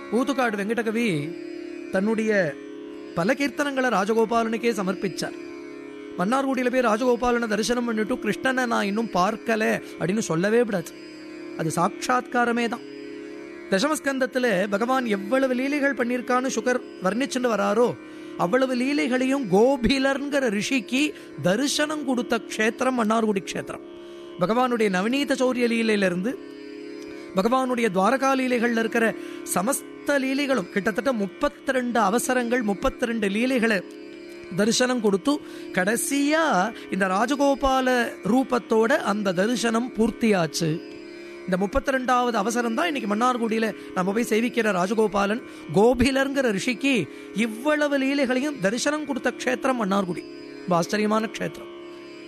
ஊத்துக்காடு வெங்கடகவி தன்னுடைய பல கீர்த்தனங்களை ராஜகோபாலனுக்கே சமர்ப்பிச்சார் மன்னார்குடியில போய் ராஜகோபாலனை தரிசனம் பண்ணிட்டு கிருஷ்ணனை நான் இன்னும் பார்க்கல அப்படின்னு சொல்லவே விடாது அது சாட்சாத்காரமே தான் தசமஸ்கந்தத்துல பகவான் எவ்வளவு லீலைகள் பண்ணியிருக்கான்னு சுகர் வர்ணிச்சுட்டு வராரோ அவ்வளவு லீலைகளையும் கோபிலர்ங்கிற ரிஷிக்கு தரிசனம் கொடுத்த க்ஷேத்திரம் மன்னார்குடி க்ஷேத்திரம் பகவானுடைய நவநீத சௌரிய லீலையிலிருந்து பகவானுடைய துவாரகா லீலைகள்ல இருக்கிற சமஸ்த லீலைகளும் கிட்டத்தட்ட முப்பத்தி ரெண்டு அவசரங்கள் முப்பத்தி ரெண்டு லீலைகளை தரிசனம் கொடுத்து கடைசியா இந்த ராஜகோபால ரூபத்தோட அந்த தரிசனம் பூர்த்தியாச்சு இந்த முப்பத்தி ரெண்டாவது அவசரம் தான் இன்னைக்கு மன்னார்குடியில நம்ம போய் சேவிக்கிற ராஜகோபாலன் கோபிலர்ங்கிற ரிஷிக்கு இவ்வளவு லீலைகளையும் தரிசனம் கொடுத்த க்ஷேத்திரம் மன்னார்குடி ரொம்ப ஆச்சரியமான க்ஷேத்திரம்